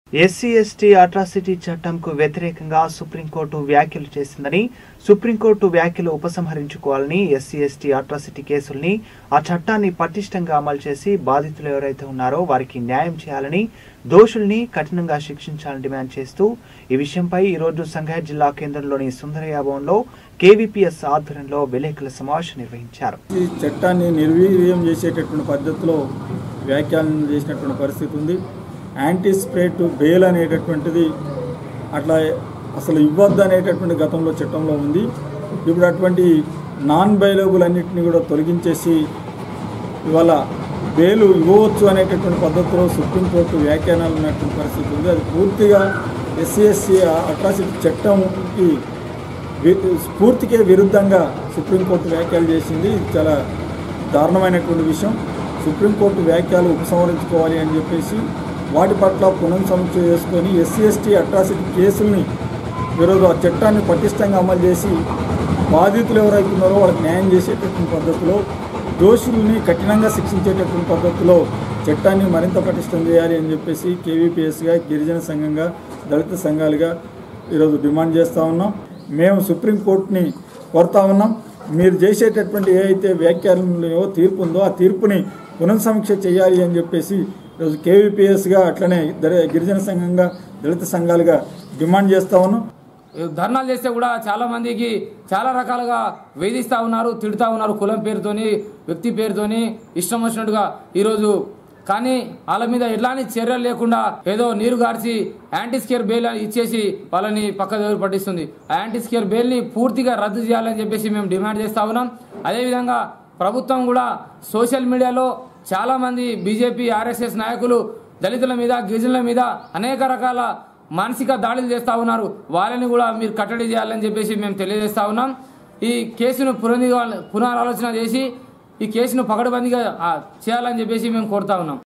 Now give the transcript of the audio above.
SC ST atrocity చట్టంకు వ్యతిరేకంగా supreme court వ్యాఖ్యలు చేసిందని సుప్రీంకోర్టు వ్యాఖ్యలు ఉపసంహరించుకోవాలని ఎస్సీ ఎస్టీ అట్రాసిటీ కేసుల్ని ఆ చట్టాన్ని పటిష్టంగా అమలు చేసి బాధితులు ఎవరైతే ఉన్నారో వారికి న్యాయం చేయాలని దోషుల్ని కఠినంగా శిక్షించాలని డిమాండ్ చేస్తూ ఈ విషయంపై ఈరోజు సంగారెడ్డి జిల్లా కేంద్రంలోని సుందరయ్య భవన్లో కేవీపీఎస్ ఆధ్వర్యంలో విలేకరుల సమావేశం నిర్వహించారు ఈ చట్టాన్ని నిర్వీర్యం చేసేటటువంటి పద్ధతిలో వ్యాఖ్యానం చేసినటువంటి పరిస్థితి ఉంది యాంటీ స్ప్రేట్ బెయిల్ అనేటటువంటిది అట్లా అసలు ఇవ్వద్దు అనేటటువంటి గతంలో చట్టంలో ఉంది ఇప్పుడు అటువంటి నాన్ బైలబుల్ అన్నింటినీ కూడా తొలగించేసి ఇవాళ బెయిలు ఇవ్వవచ్చు అనేటటువంటి పద్ధతిలో సుప్రీంకోర్టు వ్యాఖ్యానాలు ఉన్నటువంటి పరిస్థితి ఉంది అది పూర్తిగా ఎస్సీ ఎస్సీ అట్రాసిటీ చట్టంకి వి- స్ఫూర్తికే విరుద్ధంగా సుప్రీంకోర్టు వ్యాఖ్యలు చేసింది ఇది చాలా దారుణమైనటువంటి విషయం సుప్రీంకోర్టు వ్యాఖ్యలు ఉపసంహరించుకోవాలి అని చెప్పేసి వాటి పట్ల పునఃసమీక్ష చేసుకొని ఎస్సీ ఎస్టీ అట్రాసిటీ కేసుల్ని ఈరోజు ఆ చట్టాన్ని పటిష్టంగా అమలు చేసి బాధితులు ఎవరైతే ఉన్నారో వాళ్ళకి న్యాయం చేసేటటువంటి పద్ధతిలో దోషుల్ని కఠినంగా శిక్షించేటటువంటి పద్ధతిలో చట్టాన్ని మరింత పటిష్టం చేయాలి అని చెప్పేసి కేవీపీఎస్గా గిరిజన సంఘంగా దళిత సంఘాలుగా ఈరోజు డిమాండ్ చేస్తూ ఉన్నాం మేము సుప్రీంకోర్టుని కోరుతా ఉన్నాం మీరు చేసేటటువంటి ఏ అయితే వ్యాఖ్యలో తీర్పు ఉందో ఆ తీర్పుని పునఃసమీక్ష చేయాలి అని చెప్పేసి ఈరోజు కేవీపీఎస్గా అట్లనే దళ- గిరిజన సంఘంగా దళిత సంఘాలుగా డిమాండ్ చేస్తా ఉన్నాం ధర్నాలు చేస్తే కూడా చాలా మందికి చాలా రకాలుగా వేధిస్తూ ఉన్నారు తిడుతూ ఉన్నారు కులం పేరుతోని వ్యక్తి పేరుతోని ఇష్టం వచ్చినట్టుగా ఈరోజు కానీ వాళ్ళ మీద ఎట్లాంటి చర్యలు లేకుండా ఏదో నీరు గార్చి యాంటీ స్కేర్ బెయిల్ ఇచ్చేసి వాళ్ళని పక్క దగ్గర పట్టిస్తుంది ఆ యాంటీ స్కేర్ బెయిల్ ని పూర్తిగా రద్దు చేయాలని చెప్పేసి మేము డిమాండ్ చేస్తా ఉన్నాం అదేవిధంగా ప్రభుత్వం కూడా సోషల్ మీడియాలో చాలా మంది బీజేపీ ఆర్ఎస్ఎస్ నాయకులు దళితుల మీద గిరిజనుల మీద అనేక రకాల మానసిక దాడులు చేస్తా ఉన్నారు వాళ్ళని కూడా మీరు కట్టడి చేయాలని చెప్పేసి మేము తెలియజేస్తా ఉన్నాం ఈ కేసును పునరాలోచన చేసి ఈ కేసును పకడ్బందీగా ఆ, చేయాలని చెప్పేసి మేము కోరుతా ఉన్నాం